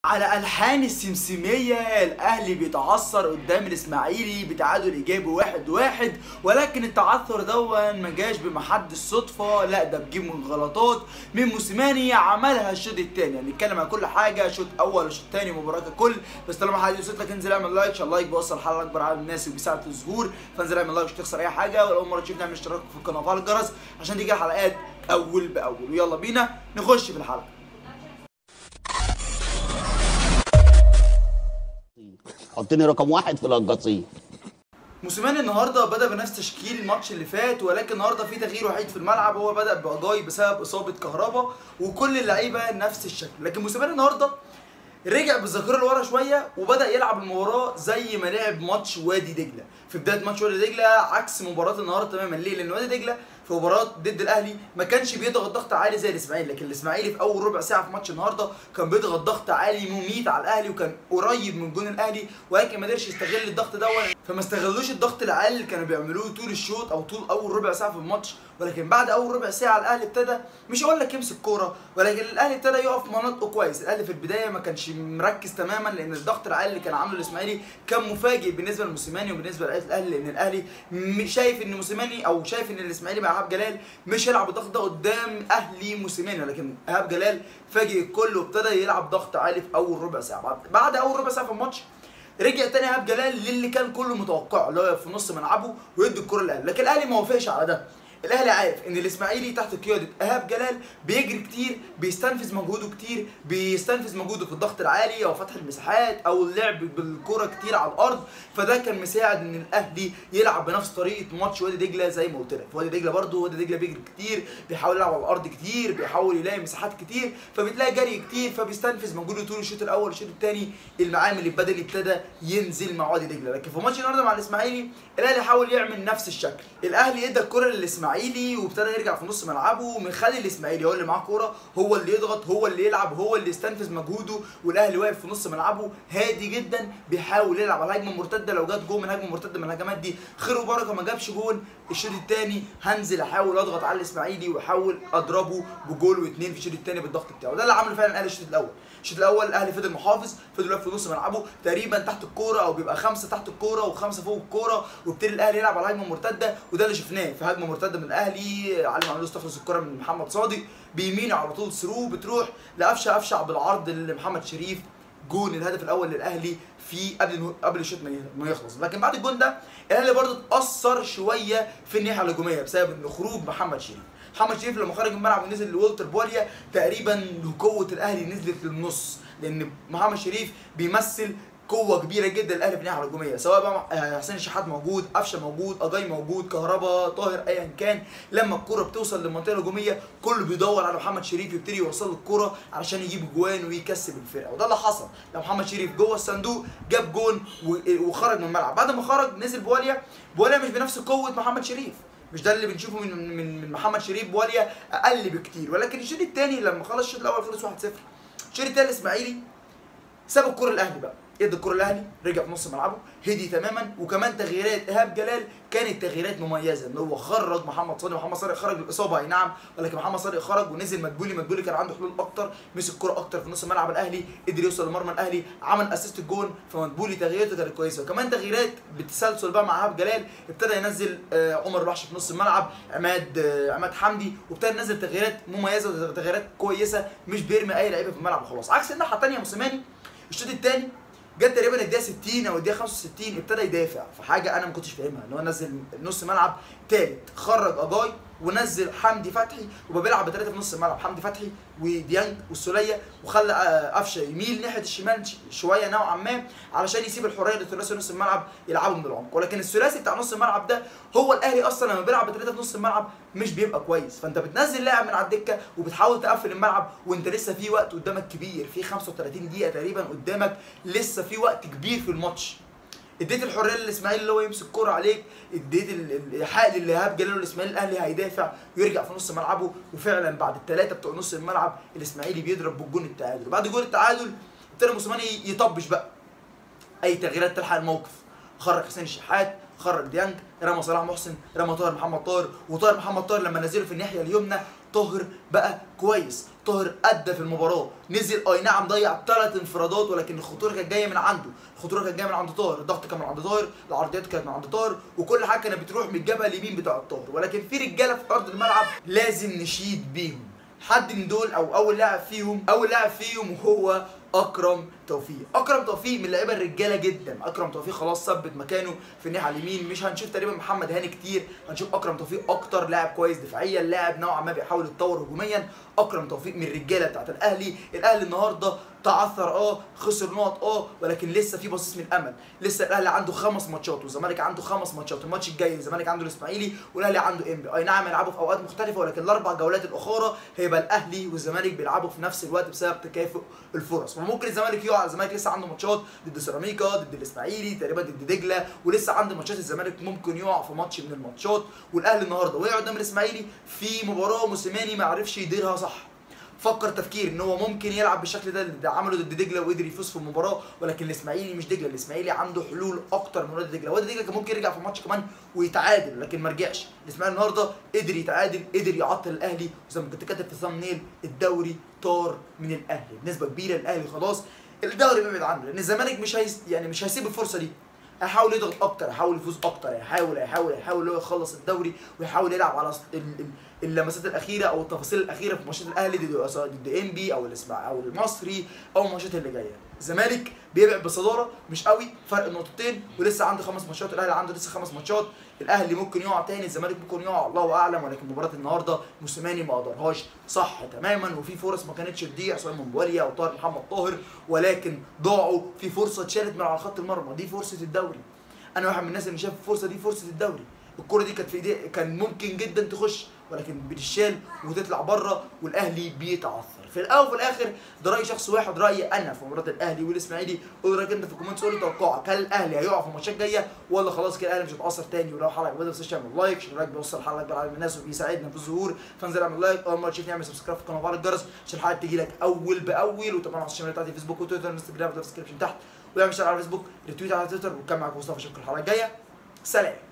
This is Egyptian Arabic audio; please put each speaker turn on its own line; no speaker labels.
على الحان السمسميه الاهلي بيتعثر قدام الاسماعيلي بتعادل ايجابي واحد واحد ولكن التعثر دون ما جاش بمحد الصدفه لا ده بجيب من غلطات من موسيماني عملها الشوط الثاني هنتكلم عن كل حاجه شوط اول وشوط ثاني مباراه ككل بس طالما حد يوصل لك انزل اعمل لايك عشان اللايك بيوصل الحلقه لاكبر عدد من الناس وبيساعد في الظهور فانزل اعمل لايك مش تخسر اي حاجه ولو اول مره تشوفني اعمل اشتراك في القناه وفعل الجرس عشان تيجي الحلقات اول باول ويلا بينا نخش في الحلقه
حطني رقم واحد في القصيم
موسيماني النهارده بدا بنفس تشكيل الماتش اللي فات ولكن النهارده في تغيير وحيد في الملعب هو بدا باجاي بسبب اصابه كهربا وكل اللعيبه نفس الشكل لكن موسيماني النهارده رجع بالذاكره لورا شويه وبدا يلعب المباراه زي ما لعب ماتش وادي دجله في بدايه ماتش وادي دجله عكس مباراه النهارده تماما ليه لان وادي دجله في مباراه ضد الاهلي ما كانش بيضغط ضغط عالي زي الاسماعيلي لكن الاسماعيلي في اول ربع ساعه في ماتش النهارده كان بيضغط ضغط عالي مميت على الاهلي وكان قريب من جون الاهلي ولكن ما قدرش يستغل الضغط ده فما استغلوش الضغط العالي اللي كانوا بيعملوه طول الشوط او طول اول ربع ساعه في الماتش ولكن بعد اول ربع ساعه الاهلي ابتدى مش هقول لك يمسك كوره ولكن الاهلي ابتدى يقف في مناطقه كويس الاهلي في البدايه ما كانش مركز تماما لان الضغط العالي اللي كان عامله الاسماعيلي كان مفاجئ بالنسبه لموسيماني وبالنسبه لعيبه الاهلي لان الاهلي شايف ان موسيماني او شايف ان الاسماعيلي مع ايهاب جلال مش هيلعب الضغط ده قدام اهلي موسيماني ولكن ايهاب جلال فاجئ الكل وابتدى يلعب ضغط عالي في اول ربع ساعه بعد اول ربع ساعه في الماتش رجع تاني ايهاب جلال للي كان كله متوقعه اللي هو في نص ملعبه ويدي الكره للاهلي لكن الاهلي ما وافقش على ده الاهلي عارف ان الاسماعيلي تحت قياده ايهاب جلال بيجري كتير بيستنفذ مجهوده كتير بيستنفذ مجهوده في الضغط العالي او فتح المساحات او اللعب بالكره كتير على الارض فده كان مساعد ان الاهلي يلعب بنفس طريقه ماتش وادي دجله زي ما قلت لك وادي دجله برده وادي دجله بيجري كتير بيحاول يلعب على الارض كتير بيحاول يلاقي مساحات كتير فبتلاقي جري كتير فبيستنفذ مجهوده طول الشوط الاول والشوط الثاني المعامل البدني ابتدى ينزل مع وادي دجله لكن في ماتش النهارده مع الاسماعيلي الاهلي حاول يعمل نفس الشكل الاهلي ادى الكره للاسماعيلي وابتدى يرجع في نص ملعبه ومخلي الاسماعيلي هو اللي معاه كوره هو اللي يضغط هو اللي يلعب هو اللي يستنفذ مجهوده والاهلي واقف في نص ملعبه هادي جدا بيحاول يلعب على هجمه مرتده لو جت جول من هجمه مرتده من الهجمات دي خير وبركه ما جابش جول الشوط الثاني هنزل احاول اضغط على الاسماعيلي واحاول اضربه بجول واثنين في الشوط الثاني بالضغط بتاعه ده اللي عمله فعلا الاهلي الشوط الاول الشوط الاول الاهلي فضل محافظ فضل واقف في نص ملعبه تقريبا تحت الكوره او بيبقى خمسه تحت الكوره وخمسه فوق الكوره وابتدي الاهلي يلعب على هجمه مرتده وده اللي شفناه في هجمه مرتده من الاهلي علي معلول استخلص الكره من محمد صادق بيمينه على طول ثرو بتروح لقفشه افشع بالعرض لمحمد شريف جون الهدف الاول للاهلي في قبل قبل الشوط ما يخلص لكن بعد الجون ده الاهلي برضه اتاثر شويه في الناحيه الهجوميه بسبب ان خروج محمد شريف محمد شريف لما خرج من الملعب ونزل لولتر بوليا تقريبا قوه الاهلي نزلت للنص لان محمد شريف بيمثل قوه كبيره جدا للاهلي في الناحيه الهجوميه سواء بقى حسين الشحات موجود قفشه موجود اجاي موجود كهربا طاهر ايا كان لما الكره بتوصل للمنطقه الهجوميه كله بيدور على محمد شريف يبتدي يوصل الكره علشان يجيب جوان ويكسب الفرقه وده اللي حصل لما محمد شريف جوه الصندوق جاب جون وخرج من الملعب بعد ما خرج نزل بواليا بواليا مش بنفس قوه محمد شريف مش ده اللي بنشوفه من من من محمد شريف بواليا اقل بكتير ولكن الشوط الثاني لما خلص الشوط الاول خلص 1-0 الشوط الثاني الاسماعيلي ساب الكره الاهلي بقى ادى الكره الاهلي رجع في نص ملعبه هدي تماما وكمان تغييرات ايهاب جلال كانت تغييرات مميزه ان هو خرج محمد صادق محمد صادق خرج بالاصابه اي نعم ولكن محمد صادق خرج ونزل مدبولي مدبولي كان عنده حلول اكتر مسك الكره اكتر في نص ملعب الاهلي قدر يوصل لمرمى الاهلي عمل اسيست الجون فمدبولي تغييراته كانت كويسه وكمان تغييرات بالتسلسل بقى مع ايهاب جلال ابتدى ينزل عمر الوحش في نص الملعب عماد عماد حمدي وابتدى ينزل تغييرات مميزه وتغييرات كويسه مش بيرمي اي لعيبه في الملعب وخلاص عكس الناحيه الثانيه موسيماني الشوط الثاني جت تقريبا الدقيقه 60 او الدقيقه 65 ابتدى يدافع في حاجه انا ما كنتش فاهمها ان هو نزل نص ملعب ثالث خرج اجاي ونزل حمدي فتحي وبقى بيلعب بثلاثه في نص الملعب حمدي فتحي وديانج والسوليه وخلى قفشه يميل ناحيه الشمال شويه نوعا ما علشان يسيب الحريه لثلاثي نص الملعب يلعبوا من العمق ولكن الثلاثي بتاع نص الملعب ده هو الاهلي اصلا لما بيلعب بثلاثه في نص الملعب مش بيبقى كويس فانت بتنزل لاعب من على الدكه وبتحاول تقفل الملعب وانت لسه في وقت قدامك كبير في 35 دقيقه تقريبا قدامك لسه في وقت كبير في الماتش اديت الحريه للاسماعيلي اللي هو يمسك كوره عليك اديت الحق للايهاب جلال الاسماعيلي الاهلي هيدافع ويرجع في نص ملعبه وفعلا بعد الثلاثه بتوع نص الملعب الاسماعيلي بيضرب بالجون التعادل وبعد جون التعادل ابتدى موسيماني يطبش بقى اي تغييرات تلحق الموقف خرج حسين الشحات خرج ديانج رمى صلاح محسن رمى طاهر محمد طاهر وطاهر محمد طاهر لما نزله في الناحيه اليمنى طاهر بقى كويس طاهر ادى في المباراه نزل اي نعم ضيع ثلاث انفرادات ولكن الخطوره كانت جايه من عنده الخطوره كانت جايه من عند طاهر الضغط كان من عند طاهر العرضيات كانت من عند طاهر وكل حاجه كانت بتروح من الجبهه اليمين بتاع طاهر ولكن في رجاله في ارض الملعب لازم نشيد بيهم حد من دول او اول لاعب فيهم اول لاعب فيهم هو اكرم توفيق اكرم توفيق من اللعيبه الرجاله جدا اكرم توفيق خلاص ثبت مكانه في الناحيه اليمين مش هنشوف تقريبا محمد هاني كتير هنشوف اكرم توفيق اكتر لاعب كويس دفاعيا لاعب نوعا ما بيحاول يتطور هجوميا اكرم توفيق من الرجاله بتاعت الاهلي الاهلي النهارده تعثر اه خسر نقط اه ولكن لسه في بصيص من امل لسه الاهلي عنده خمس ماتشات والزمالك عنده خمس ماتشات الماتش الجاي الزمالك عنده الاسماعيلي والاهلي عنده انبي اي نعم يلعبوا في اوقات مختلفه ولكن الاربع جولات الاخرى هيبقى الاهلي والزمالك بيلعبوا في نفس الوقت بسبب تكافؤ الفرص وممكن الزمالك يقع الزمالك لسه عنده ماتشات ضد سيراميكا ضد الاسماعيلي تقريبا ضد دجله ولسه عنده ماتشات الزمالك ممكن يقع في ماتش من الماتشات والاهلي النهارده وقع قدام الاسماعيلي في مباراه موسيماني ما عرفش يديرها صح فكر تفكير ان هو ممكن يلعب بالشكل ده اللي عمله ضد دجله وقدر يفوز في المباراه ولكن الاسماعيلي مش دجله الاسماعيلي عنده حلول اكتر من وادي دجله وادي دجله كان ممكن يرجع في الماتش كمان ويتعادل لكن ما رجعش الاسماعيلي النهارده قدر يتعادل قدر يعطل الاهلي وزي ما كنت كاتب في الثامنيل الدوري طار من الاهلي بنسبه كبيره الاهلي خلاص الدوري بيبعد عنه لان الزمالك مش هيس يعني مش هيسيب الفرصه دي هيحاول يضغط اكتر هيحاول يفوز اكتر هيحاول هيحاول هيحاول هو يخلص الدوري ويحاول يلعب على ال- ال- اللمسات الاخيره او التفاصيل الاخيره في ماتشات الاهلي ضد سواء ضد انبي او الاسماع او المصري او الماتشات اللي جايه الزمالك بيبعد بصداره مش قوي فرق نقطتين ولسه عنده خمس ماتشات الاهلي عنده لسه خمس ماتشات الاهلي ممكن يقع تاني الزمالك ممكن يقع الله اعلم ولكن مباراه النهارده موسيماني ما قدرهاش صح تماما وفي فرص ما كانتش تضيع سواء من بواليا او طاهر محمد طاهر ولكن ضاعوا في فرصه اتشالت من على خط المرمى دي فرصه الدوري انا واحد من الناس اللي شايف الفرصه دي فرصه الدوري الكره دي كانت في ايديه كان ممكن جدا تخش ولكن بتشال وتطلع بره والاهلي بيتعثر في الاول وفي الاخر ده راي شخص واحد رايي انا في مباراه الاهلي والاسماعيلي قول رايك انت في الكومنتس قول لي توقعك هل الاهلي هيقع في الماتشات الجايه ولا خلاص كده الاهلي مش هيتعثر تاني ولو حلقه ما تنساش تعمل لايك عشان اللايك بيوصل الحلقه اكبر عدد من الناس وبيساعدنا في الظهور فانزل اعمل لايك اول مره تشوفني اعمل سبسكرايب في القناه وفعل الجرس عشان الحلقه تيجي لك اول باول وطبعا على الشمال بتاعتي فيسبوك وتويتر وانستجرام في الديسكربشن تحت واعمل شير على فيسبوك ريتويت على تويتر وكان معاكم مصطفى اشوفكم الحلقه الجايه سلام